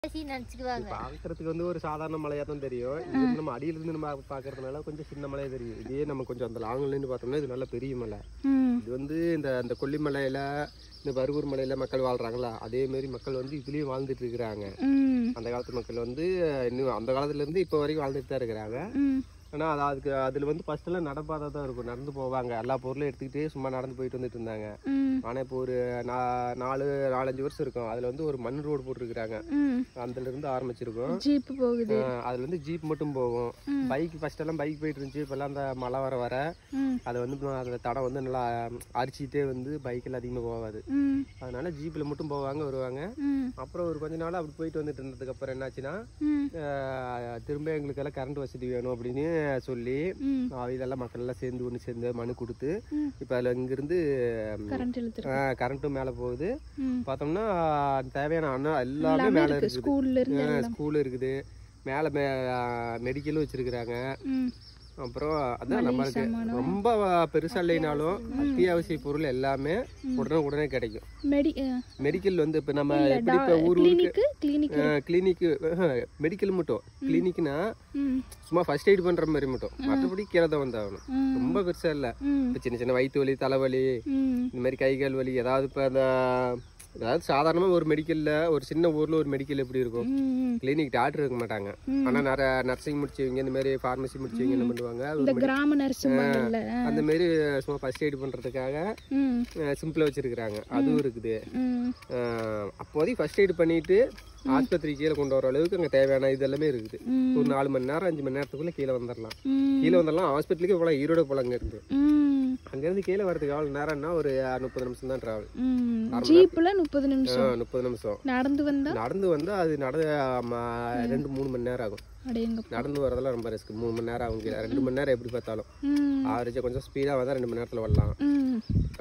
நினைச்சுக்குவாங்க பார்க்கறதுக்கு வந்து ஒரு சாதாரண மலையா தான் தெரியும் இது வந்து நம்ம அடியில இருந்து நம்ம பார்க்கறதுனால கொஞ்சம் சின்ன மலையா தெரியும் இதே நம்ம கொஞ்சம் அந்த லாங்கில் நின்று பார்த்தோம்னா இது நல்ல பெரிய மலை ம் இது வந்து இந்த அந்த கொல்லிமலையில இந்த பருகூர் மலையில மக்கள் வாழ்றாங்களா அதே மாதிரி மக்கள் வந்து இதுலயும் வாழ்ந்துட்டு இருக்கிறாங்க ம் அந்த காலத்து மக்கள் வந்து இன்னும் அந்த காலத்துல இருந்து இப்போ வரைக்கும் வாழ்ந்துட்டு தான் இருக்கிறாங்க ம் ஆனா அது அதுக்கு அதுல வந்து ஃபர்ஸ்ட் எல்லாம் நடப்பாதை தான் இருக்கும் நடந்து போவாங்க எல்லா பொருளும் எடுத்துக்கிட்டே சும்மா நடந்து போயிட்டு வந்துட்டு இருந்தாங்க ம் ஆனா இப்போ ஒரு நா- நாலு நாலஞ்சு வருஷம் இருக்கும் அதுல வந்து ஒரு மண் ரோடு போட்டிருக்கிறாங்க ம் அதுல இருந்து ஆரம்பிச்சிருக்கோம் ஜீப் போகுது ஆஹ் அதுல வந்து ஜீப் மட்டும் போகும் பைக் ஃபர்ஸ்ட் எல்லாம் பைக் போயிட்டு இருந்துச்சு இப்பெல்லாம் அந்த மழை வர வர ம் அதை வந்து இப்ப அந்த தடம் வந்து நல்லா அரிச்சிட்டே வந்து பைக்கில் அதிகமாக போகாது ம் அதனால ஜீப்பில் மட்டும் போவாங்க வருவாங்க ம் அப்புறம் ஒரு கொஞ்ச நாள் அப்படி போயிட்டு வந்துட்டு இருந்ததுக்கு அப்புறம் என்னாச்சுன்னா ம் ஆஹ் திரும்ப எங்களுக்கெல்லாம் கரண்ட் வசதி வேணும் அப்படின்னு சொல்லி ம் இதெல்லாம் மக்கள் எல்லாம் சேர்ந்து ஒன்று சேர்ந்து மனு கொடுத்து ம். இப்போ அதில் இங்கிருந்து கரண்ட் இழுத்துருக்கு கரண்ட்டும் மேலே போகுது ம் பார்த்தோம்னா தேவையான அண்ணா எல்லாமே எல்லாமே மேலே இருக்கு இருக்குது ஸ்கூல்ல இருந்து எல்லாம் ஸ்கூல் இருக்குது மேலே மே மெடிக்கலும் வச்சிருக்கிறாங்க ம் அப்புறம் அதான் நம்மளுக்கு சாமானம். ரொம்ப பெருசா இல்லைனாலும் அத்தியாவசிய பொருள் எல்லாமே உடனே உடனே கிடைக்கும் மெடி மெடிக்கல் வந்து இப்போ நம்ம எப்படி இப்போ ஊர் ஊருக்கு கிளினிக்கு கிளினிக் கிளினிக்கு மெடிக்கல் மட்டும் கிளினிக்னா ம் சும்மா ஃபர்ஸ்ட் எய்ட் பண்ற மாதிரி மட்டும் மற்றபடி கீழே தான் வந்தாகணும் ம். ரொம்ப பெருசா இல்லை ம் இப்போ சின்ன சின்ன வயிற்று வலி தலைவலி ம் இந்த மாதிரி கை கால் வலி ஏதாவது இப்போ அந்த அதாவது சாதாரணமாக ஒரு மெடிக்கல்ல ஒரு சின்ன ஊர்ல ஒரு மெடிக்கல் எப்படி இருக்கும் ம் கிளினிக் டாக்டர் இருக்க மாட்டாங்க ஆனா நிறைய நர்சிங் முடிச்சவங்க இந்த மாதிரி ஃபார்மசி முடிச்சவங்க என்ன பண்ணுவாங்க அது இந்த ஒரு கிராம நர்சும்பாங்கல்ல அந்த மாதிரி சும்மா ஃபர்ஸ்ட் எய்ட் பண்றதுக்காக ம் சிம்பிளா வச்சிருக்கிறாங்க அதுவும் இருக்குது ம் அஹ் அப்போதைக்கு ஃபர்ஸ்ட் எய்ட் பண்ணிட்டு ஆஸ்பத்திரி கீழே கொண்டு வர அளவுக்கு அங்க தேவையான இது எல்லாமே இருக்குது ம். ஒரு நாலு மணி நேரம் அஞ்சு மணி நேரத்துக்குள்ள கீழே வந்துடலாம் ம் கீழே வந்துடலாம் ஹாஸ்பிட்டலுக்கு போகலாம் ஈரோடு போகலாம் அங்க இருந்து ம் அங்க இருந்து கீழே வரதுக்கு எவ்வளவு நேரம்னா ஒரு முப்பது நிமிஷம் தான் டிராவல் ம் ஜீப்ல முப்பது நிமிஷம் முப்பது நிமிஷம் நடந்து வந்தா நடந்து வந்து அது நட ஆமா, ரெண்டு மூணு மணி நேரம் ஆகும் அடேங்கப்பா நடந்து வரதெல்லாம் ரொம்ப ரிஸ்க் மூணு மணி நேரம் ஆகும் கீழே. ரெண்டு மணி நேரம் எப்படி பார்த்தாலும் ம் ஆவரேஜாக கொஞ்சம் ஸ்பீடாக வந்தால் ரெண்டு மணி நேரத்தில் வரலாம் ம்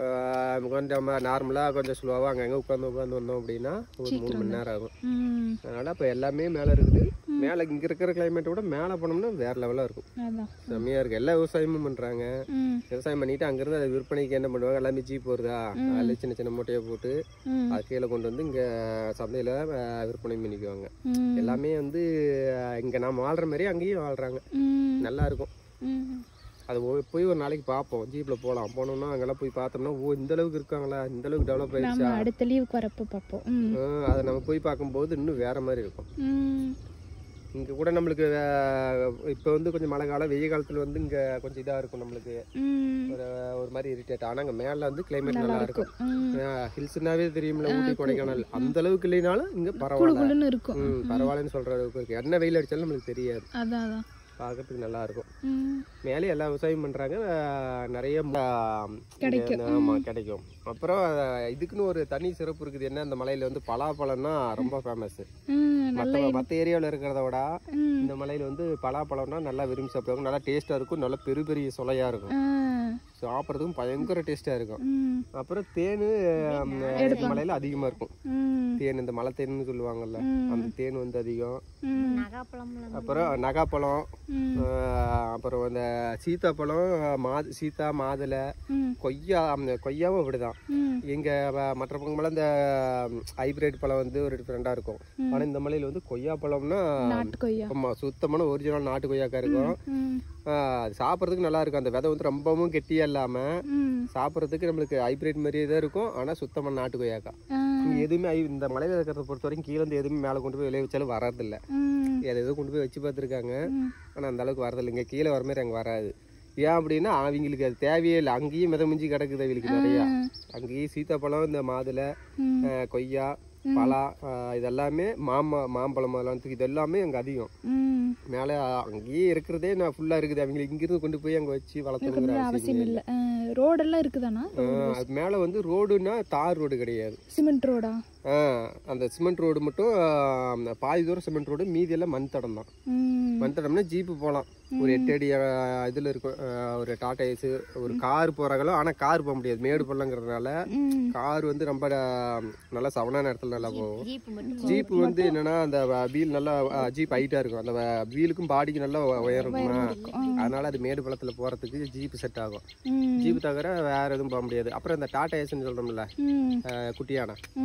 ஆஹ் கொஞ்சம் நார்மலாக கொஞ்சம் ஸ்லோவாக அங்கங்கே உட்காந்து உட்காந்து வந்தோம் அப்படின்னா ஒரு மூணு மணி நேரம் ஆகும் ம் அதனால் இப்போ எல்லாமே மேலே இருக்குது மேலே இங்கே இருக்கிற கிளைமேட்டை விட மேலே போனோம்னா வேறு லெவலாக இருக்கும் அதான் செம்மையாக இருக்குது எல்லா விவசாயமும் பண்ணுறாங்க ம் விவசாயம் பண்ணிட்டு அங்கேருந்து அதை விற்பனைக்கு என்ன பண்ணுவாங்க எல்லாமே ஜீப் வருதா அதில் சின்ன சின்ன மூட்டையை போட்டு ம் அது கீழே கொண்டு வந்து இங்கே சந்தையில் விற்பனை பண்ணிக்குவாங்க ம் எல்லாமே வந்து இங்கே நாம் வாழ்கிற மாதிரி அங்கேயும் வாழ்கிறாங்க ம் நல்லா இருக்கும் ம் அது ஓ- போய் ஒரு நாளைக்கு பார்ப்போம் ஜீப்பில் போகலாம் போனோம்னா அங்கெல்லாம் போய் பார்த்தோம்னா ஓ இந்த அளவுக்கு இருக்காங்களா இந்த அளவுக்கு டெவலப் ஆயிடுச்சா நம்ம அடுத்த லீவுக்கு வரப்போ பார்ப்போம் ம் ஆஹ் அதை நம்ம போய் பார்க்கும்போது இன்னும் வேற மாதிரி இருக்கும் ம் இங்கே கூட நம்மளுக்கு இப்போ வந்து கொஞ்சம் மழை காலம் வெயில் காலத்தில் வந்து இங்கே கொஞ்சம் இதாக இருக்கும் நம்மளுக்கு ம் ஒரு ஒரு மாதிரி இரிட்டேட் ஆனால் அங்கே மேலே வந்து கிளைமேட் நல்லா இருக்கும் ம் ஹில்ஸ்னாவே தெரியும்ல ஊட்டி கொடைக்கானல் அந்த அளவுக்கு இல்லைனாலும் இங்கே பரவாயில்ல குளுன்னு இருக்கும் ம் பரவாயில்லன்னு சொல்கிற அளவுக்கு இருக்கு என்ன வெயில் அடிச்சாலும் நம்மளுக்கு தெரியாது அதான் அதான் பார்க்கறதுக்கு நல்லா இருக்கும் ம் மேலே எல்லா விவசாயம் பண்றாங்க அஹ் நிறைய ஆஹ் கிடைக்கும். இந்த- ஆமா கிடைக்கும் அப்புறம் அஹ் இதுக்குன்னு ஒரு தனி சிறப்பு இருக்குது என்ன அந்த மலையில வந்து பலாப்பழம்னா ரொம்ப ஃபேமஸ் ம் மற்ற மற்ற ஏரியாவில் இருக்கிறத விட ம் இந்த மலையில வந்து பலாப்பழம்னா நல்லா விரும்பி சாப்பிடுவாங்க நல்லா டேஸ்டா இருக்கும் நல்லா பெரிய பெரிய சுளையா இருக்கும் ஆ சாப்பிட்றதுக்கும் பயங்கர டேஸ்டா இருக்கும் ம் அப்புறம் தேனு மலையில அதிகமா இருக்கும் ம் தேன் இந்த மலை தேன்னு சொல்லுவாங்கல்ல அந்த தேன் வந்து அதிகம் ம் நகாப்பழம்லாம் அப்புறம் நகாப்பழம் ம் ஆஹ் அப்புறம் இந்த சீத்தாப்பழம் மா சீத்தா மாதுளை ம் கொய்யா அந்த கொய்யாவும் அப்படிதான் ம் இங்க வ- மற்ற பக்கமெல்லாம் இந்த ஹைபிரிட் பழம் வந்து ஒரு டிஃப்ரெண்டா இருக்கும் ஆனா இந்த மலையில வந்து கொய்யா பழம்னா நாட்டு கொய்யா ஆமா சுத்தமான ஒரிஜினல் நாட்டு கொய்யாக்கா இருக்கும் ம் ஆஹ் அது சாப்பிட்றதுக்கு நல்லா இருக்கும் அந்த விதை வந்து ரொம்பவும் கெட்டியா இல்லாம ம் சாப்பிட்றதுக்கு நம்மளுக்கு ஹைபிரிட் மாதிரியே தான் இருக்கும் ஆனா சுத்தமான நாட்டு கொய்யாக்கா ஆ இங்க எதுவுமே ஹை- இந்த மலையில இருக்கிறத பொறுத்த வரைக்கும் கீழே இருந்து எதுவுமே மேலே கொண்டு போய் விளைய வச்சாலும் வர்றதில்ல ம் எதை எதோ கொண்டு போய் வச்சு பார்த்துருக்காங்க ம் ஆனா அந்த அளவுக்கு வரதில்லை இங்க கீழே வர மாதிரி அங்க வராது ஏன் அப்படின்னா அவங்களுக்கு அது தேவையே இல்லை அங்கேயும் மிதமிஞ்சி கிடக்குது அவங்களுக்கு நிறையா அங்கேயும் சீத்தாப்பழம் இந்த மாதுளை ம். அஹ், கொய்யா பலா அஹ், இதெல்லாமே மாமா மாம்பழம் அதெல்லாம் இது எல்லாமே அங்கே அதிகம் ம் மேலே அங்கேயே இருக்கிறதே நான் ஃபுல்லாக இருக்குது அவங்களுக்கு இங்கிருந்து கொண்டு போய் அங்கே வச்சு வளர்த்துங்கிற அவசியம் அவசியம் இல்லை ரோடெல்லாம் இருக்குதாண்ணா அஹ், அது மேலே வந்து ரோடுனா தார் ரோடு கிடையாது சிமெண்ட் ரோடா அஹ், அந்த சிமெண்ட் ரோடு மட்டும் அஹ், பாதி தூரம் சிமெண்ட் ரோடு மீதி எல்லாம் மண் தடம் தான் ம் மண் தடம்னா ஜீப்பு போகலாம் ஒரு எட்டு அடி அஹ், இதுல இருக்கும் அஹ், ஒரு டாடா ஏஸ் ஒரு கார் போறாங்களோ ஆனா கார் போக முடியாது மேடு பள்ளங்கிறதுனால ம் கார் வந்து ரொம்ப அஹ், நல்லா சவனான இடத்துல நல்லா போகும் ஜீப் மட்டும் ஜீப் வந்து என்னன்னா அந்த வீல் நல்லா ஜீப் ஹைட்டா இருக்கும் அந்த வீலுக்கும் பாடிக்கு நல்லா உயரம் இருக்குமா அதனால அது மேடு பள்ளத்துல போறதுக்கு ஜீப் செட் ஆகும் ம் ஜீப் தவிர வேற எதுவும் போக முடியாது அப்புறம் இந்த டாடா ஏஸ்ன்னு சொல்றோம்ல ம் அஹ், குட்டியானா ம்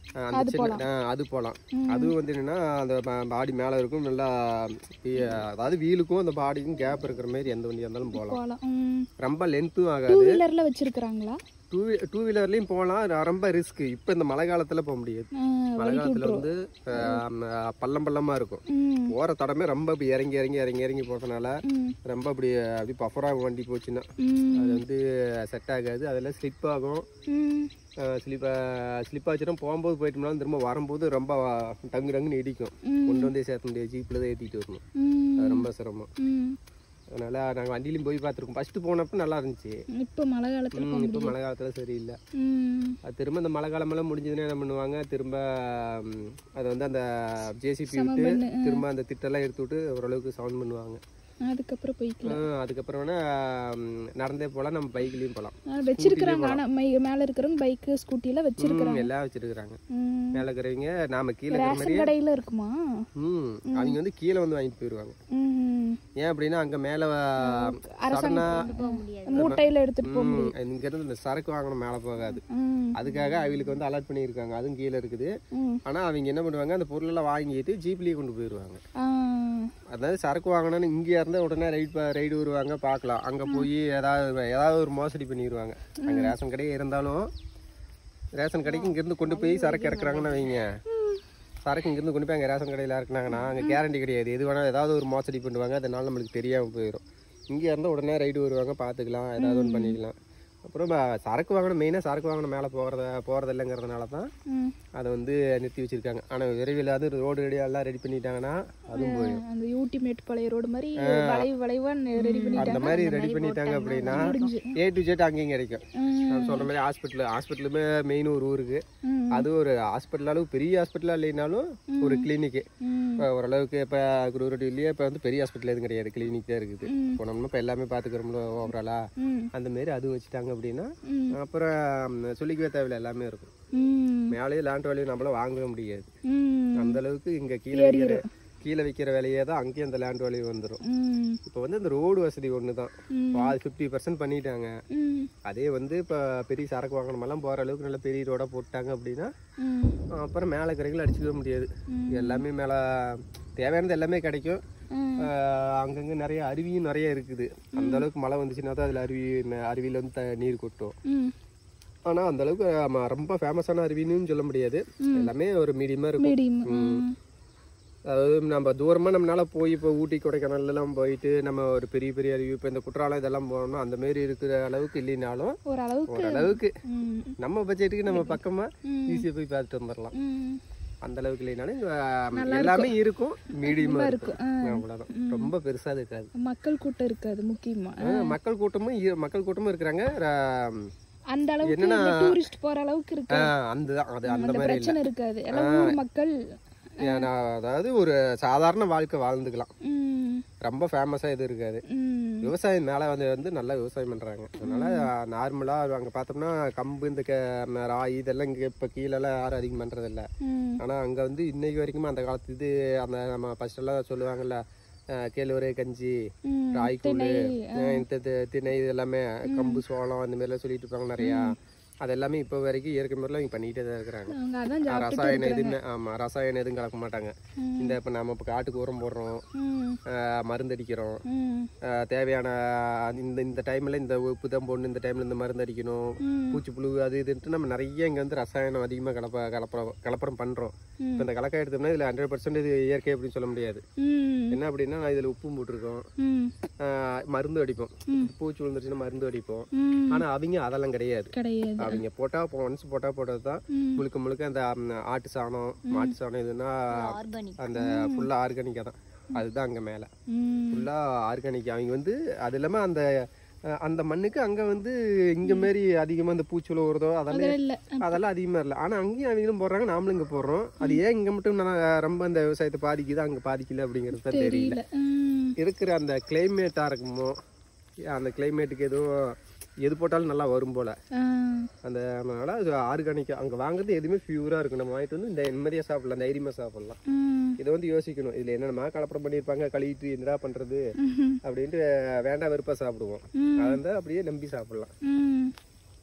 அஹ் அந்த சின்ன அஹ் அது போகலாம் அதுவும் வந்து என்னன்னா அந்த பாடி மேலே இருக்கும் நல்லா வீ- அதாவது வீலுக்கும் அந்த பாடிக்கும் கேப் இருக்கிற மாதிரி எந்த வண்டியாக இருந்தாலும் போகலாம் போகலாம் ம் ரொம்ப லென்த்தும் டூ ஆகாது வீலர்ல வச்சிருக்கிறாங்களா டூ டூ வீலர்லேயும் போகலாம் ரொம்ப ரிஸ்க் இப்போ இந்த மழை காலத்தில் போக முடியாது ஆ, மழை காலத்தில் வந்து அஹ், அஹ், பள்ளம் பள்ளமாக இருக்கும் ம் போகிற தடமே ரொம்ப இப்படி இறங்கி இறங்கி இறங்கி இறங்கி போகிறதுனால ம் ரொம்ப அப்படி அப்படி பஃபராக வண்டி போச்சுன்னா ம் அது வந்து செட் ஆகாது அதெல்லாம் ஸ்லிப் ஆகும் ம் ஸ்லிப் ஸ்லிப் ஆச்சுன்னா போகும்போது போயிட்டோம்னா திரும்ப வரும்போது ரொம்ப டங்கு டங்குன்னு இடிக்கும் ம். கொண்டு வந்து சேர்த்த முடியாது ஜீப்பில் தான் ஏற்றிட்டு வரணும் ம் அது ரொம்ப சிரமம் ம் அதனால நாங்கள் வண்டியிலையும் போய் பார்த்துருக்கோம் ஃபஸ்ட்டு போனப்போ நல்லா இருந்துச்சு இப்போ மழை காலத்துல போக இப்போ மழை காலத்தில் சரியில்லை ம் அது திரும்ப இந்த மழை காலமெல்லாம் முடிஞ்சதுன்னா என்ன பண்ணுவாங்க திரும்ப ம், அதை வந்து அந்த ஜேசிபி விட்டு திரும்ப அந்த திட்டெல்லாம் எடுத்து விட்டு ஓரளவுக்கு சவுண்ட் பண்ணுவாங்க அதுக்கப்புறம் போய்க்கலாம் ஆ, அதுக்கப்புறம் வேணா ம், நடந்தே போகலாம் நம்ம பைக்லேயும் போகலாம் ஆ, வச்சிருக்கிறாங்க ஆனா மை மேல இருக்கிறவங்க பைக்கு ஸ்கூட்டி எல்லாம் வச்சிருக்கிறாங்க எல்லாம் வச்சிருக்கிறாங்க ம் மேலே இருக்கிறவங்க நாம கீழே இருக்கிற ரேஷன் மாதிரி கடையில இருக்குமா ம் அவங்க வந்து கீழே வந்து வாங்கிட்டு போயிடுவாங்க ம் ஏன் அப்படின்னா அங்க மேலே சடனா மூட்டையில எடுத்துட்டு போ ம், இங்க இருந்து இந்த சரக்கு வாங்கணும் மேலே போகாது ம் அதுக்காக அவங்களுக்கு வந்து அலர்ட் பண்ணியிருக்காங்க அதுவும் கீழே இருக்குது ம் ஆனா அவங்க என்ன பண்ணுவாங்க அந்த பொருளெல்லாம் வாங்கிட்டு ஜீப்லேயே கொண்டு போயிடுவாங்க ஆ அதாவது சரக்கு வாங்கணும்னு இங்கே இருந்தால் உடனே ரைட் ரைடு வருவாங்க பார்க்கலாம் அங்கே போய் ஏதாவது ஏதாவது ஒரு மோசடி பண்ணிடுவாங்க அங்கே ரேஷன் கடையே இருந்தாலும் ரேஷன் கடைக்கு இங்கேருந்து கொண்டு போய் சரக்கு இறக்குறாங்கன்னு வைங்க சரக்கு இங்கேருந்து கொண்டு போய் அங்கே ரேஷன் கடையில் இறக்குனாங்கன்னா அங்கே கேரண்டி கிடையாது எது வேணால் ஏதாவது ஒரு மோசடி பண்ணுவாங்க அதனால நம்மளுக்கு தெரியாமல் போயிடும் இங்கே இருந்தால் உடனே ரைடு வருவாங்க பார்த்துக்கலாம் ஏதாவது ஒன்று பண்ணிக்கலாம் அப்புறம் ப- சரக்கு வாங்கணும் மெயினாக சரக்கு வாங்கணும் மேலே போகிறத போகிறது இல்லைங்கிறதுனால தான் ம் அதை வந்து நிறுத்தி வச்சிருக்காங்க ஆனால் விரைவில் அது ரோடு ரெடி எல்லாம் ரெடி பண்ணிட்டாங்கன்னா அதுவும் போயிடும் அந்த ஊட்டி மேட்டுப்பாளைய ரோடு மாதிரி வளைவு வளைவா ரெடி அந்த பண்ணிட்டாங்க மாதிரி ரெடி பண்ணிட்டாங்க அப்படின்னா ஏ டு ஜெட் அங்கேயும் கிடைக்கும் ம். நான் சொன்ன மாதிரி ஹாஸ்பிட்டல் ஹாஸ்பிட்டலுமே மெயின் ஒரு ஊருக்கு ம். அது ஒரு ஹாஸ்பிட்டல் அளவு பெரிய ஹாஸ்பிட்டலாக இல்லைனாலும் ஒரு கிளினிக்கு ம். இப்போ ஓரளவுக்கு இப்போ குருவரட்டிலேயே இப்போ வந்து பெரிய ஹாஸ்பிட்டல் எதுவும் கிடையாது கிளினிக் தான் இருக்குது போனோம்னா இப்போ எல்லாமே பார்த்துக்கிறோம்ல ஓவராலா ம் அந்த மாரி அதுவும் வச்சுட்டாங்க அப்படின்னா ம். அப்புறம் சொல்லிக்கவே தேவையில்ல எல்லாமே இருக்கும் ம் மேலேயே லேண்ட் வேலையும் நம்மளால வாங்கவே முடியாது ம் அந்த அளவுக்கு இங்கே கீழே வைக்கிற கீழே வைக்கிற வேலையே தான் அங்கேயும் அந்த லேண்ட் வேலையும் வந்துடும் ம் இப்போ வந்து இந்த ரோடு வசதி ஒன்று தான் ம். பாதி ஃபிஃப்டி பர்சன்ட் பண்ணிட்டாங்க ம் அதே வந்து இப்போ பெரிய சரக்கு வாங்கணுமெல்லாம் போகிற அளவுக்கு நல்ல பெரிய ரோடாக போட்டாங்க அப்படின்னா ம் அப்புறம் மேலே கரைகள் அடிச்சுக்க முடியாது ம். எல்லாமே மேலே தேவையானது எல்லாமே கிடைக்கும் ம். ஆஹ் அங்கங்க நிறைய அருவியும் நிறைய இருக்குது அந்த அளவுக்கு மழை வந்துச்சுன்னா தான் அதில் அருவி ந- அருவியில வந்து த- நீர் கொட்டும் ம் ஆனால் அந்த அளவுக்கு ஆமா, ரொம்ப ஃபேமஸான அருவின்னு சொல்ல முடியாது எல்லாமே ஒரு மீடியமாக இருக்கும் மீடியம் ம் அதாவது நம்ம தூரமாக நம்மளால போய் இப்போ ஊட்டி கொடைக்கானல்லாம் போயிட்டு நம்ம ஒரு பெரிய பெரிய அருவி இப்போ இந்த குற்றாலம் இதெல்லாம் போனோம்னா அந்த மாரி இருக்கிற அளவுக்கு இல்லைனாலும் ஓரளவுக்கு ஓரளவுக்கு ம் நம்ம பட்ஜெட்டுக்கு நம்ம பக்கமாக ம். ஈஸியாக போய் பார்த்துட்டு வந்துடலாம் ம் அந்த அளவுக்கு இல்லைனாலும் இங்க எல்லாமே இருக்கும் மீடியமாக இருக்கும் அவ்வளோதான் ரொம்ப பெருசாக இருக்காது மக்கள் கூட்டம் இருக்காது முக்கியமா ஆ, மக்கள் கூட்டமும் இ- மக்கள் கூட்டமும் இருக்கிறாங்க ர- அந்த அளவுக்கு டூரிஸ்ட் போற அளவுக்கு ஆ, இருக்கு அந்த அந்த அந்த அந்த மாதிரி இல்லை பிரச்சனை இருக்காது எல்லாம் ஊர் மக்கள் ஏன்னா, அதாவது ஒரு சாதாரண வாழ்க்கை வாழ்ந்துக்கலாம் ம் ரொம்ப ஃபேமஸாக எதுவும் இருக்காது ம் விவசாயம் மேலே வந்து வந்து நல்லா விவசாயம் பண்ணுறாங்க அதனால நார்மலாக அங்கே பார்த்தோம்னா கம்பு இந்த க ம- ராகி இதெல்லாம் இங்கே இப்போ கீழெல்லாம் யாரும் அதிகம் பண்ணுறதில்ல ம் ஆனால் அங்கே வந்து இன்னைக்கு வரைக்குமே அந்த காலத்து இது அந்த நம்ம ஃபஸ்ட்டெல்லாம் சொல்லுவாங்கல்ல அஹ், கேழ்வரகு கஞ்சி ம் ராய் கூழ் இந்த தி- திணை இது எல்லாமே கம்பு சோளம் அந்த மாதிரிலாம் சொல்லிட்டு இருப்பாங்க நிறையா அது எல்லாமே இப்போ வரைக்கும் இயற்கை முறையில் இங்கே பண்ணிகிட்டே தான் இருக்கிறாங்க அவங்க அதான் சாப்பிட்டு ரசாயனம் எதுவுமே ஆமாம் ரசாயனம் எதுவும் கலக்க மாட்டாங்க இந்த இப்போ நம்ம இப்போ காட்டுக்கு உரம் போடுறோம் ம் அஹ், மருந்து அடிக்கிறோம் ம் அஹ், தேவையான இந்த இந்த டைமில் இந்த உப்பு தான் போடணும் இந்த டைமில் இந்த மருந்து அடிக்கணும் ம். பூச்சி புழு அது இதுன்ட்டு நம்ம நிறைய இங்கே வந்து ரசாயனம் அதிகமாக கலப்ப கலப்புறம் கலப்பரம் பண்ணுறோம் இப்போ இந்த கலக்காய் எடுத்தோம்னா இதில் ஹண்ட்ரட் பர்சன்ட் இது இயற்கை அப்படின்னு சொல்ல முடியாது ம் என்ன அப்படின்னா நான் இதில் உப்பும் போட்டிருக்கோம் ம் அஹ், மருந்து அடிப்போம் பூச்சி விழுந்துருச்சுன்னா மருந்து அடிப்போம் ம் ஆனால் அவங்க அதெல்லாம் கிடையாது கிடையாது அவங்க போட்டால் ஒன்ஸ் போட்டால் போட்டது தான் ம். முழுக்க முழுக்க அந்த ம், ஆட்டு சாணம் மாட்டு சாணம் இதுன்னா அந்த ஃபுல்லாக ஆர்கானிக்காக தான் அதுதான் அங்கே மேலே ம் ஃபுல்லாக ஆர்கானிக் அவங்க வந்து அது இல்லாமல் அந்த அஹ், அந்த மண்ணுக்கு அங்கே வந்து இங்கே மாரி அதிகமாக இந்த பூச்சி வருதோ அதெல்லாம் அதெல்லாம் இல்ல அதெல்லாம் அதிகமாக இல்லை ஆனால் அங்கேயும் அவங்களும் போடுறாங்க நாமளும் இங்கே போடுறோம் அது ஏன் இங்கே மட்டும் நான் ரொம்ப அந்த விவசாயத்தை பாதிக்குது அங்கே பாதிக்கல அப்படிங்கிறது தான் தெரியல இல்ல ம் இருக்கிற அந்த கிளைமேட்டாக இருக்குமோ அந்த கிளைமேட்டுக்கு எதுவும் எது போட்டாலும் நல்லா வரும் போல் ஆ அந்த அதனால அது ஆர்கானிக்காக அங்கே வாங்குறது எதுவுமே பியூராக இருக்கும் நம்ம வாங்கிட்டு வந்து இந்த நிம்மதியாக சாப்பிடலாம் தைரியமாக சாப்பிடலாம் ம் இதை வந்து யோசிக்கணும் இதில் என்னென்னமா கலப்படம் பண்ணியிருப்பாங்க கழுவிட்டு என்னடா பண்ணுறது ம்ஹும். அப்படின்ட்டு வேண்டாம் வெறுப்பாக சாப்பிடுவோம் ம். அதை வந்து அப்படியே நம்பி சாப்பிடலாம் ம்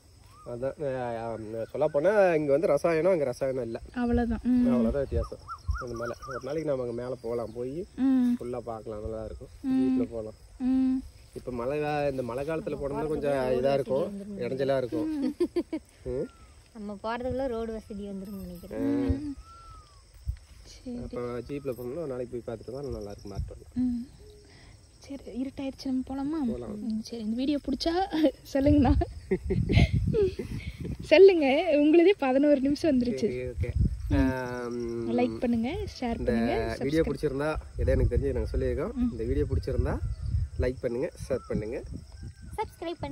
அதான் சொல்ல போனால் இங்கே வந்து ரசாயனம் அங்கே ரசாயனம் இல்லை அவ்வளோதான் ம் அவ்வளோதான் வித்தியாசம் அந்த மேலே ஒரு நாளைக்கு நம்ம அங்கே மேலே போகலாம் போய் ம் ஃபுல்லாக பார்க்கலாம் நல்லா இருக்கும் வீட்டில் போகலாம் ம் இப்போ மழை கா- இந்த மழை காலத்தில் போனோம்னா கொஞ்சம் இதாக இருக்கும் இடைஞ்சலாக இருக்கும் ம். நம்ம போகிறதுக்குள்ள ரோடு வசதி வந்துடும் நினைக்கிறேன் சரி அப்போ ஜீப்பில் போனோம்னா ஒரு நாளைக்கு போய் பார்த்துட்டு தான் நல்லா இருக்கும் மாட்டோம் ம் சரி இருட்டாயிருச்சு நம்ம போகலாமா ம், சரி இந்த வீடியோ பிடிச்சா சொல்லுங்கண்ணா சொல்லுங்க உங்களுதே பதினோரு நிமிஷம் வந்துருச்சு சரி ஓகே லைக் பண்ணுங்க ஷேர் இந்த பண்ணுங்க வீடியோ பிடிச்சிருந்தா எதை எனக்கு தெரிஞ்சு நாங்கள் சொல்லியிருக்கோம் இந்த வீடியோ பிடிச்சிருந்தா லைக் பண்ணுங்கள் ஷேர் பண்ணுங்கள் சப்ஸ்கிரைப் பண்ணி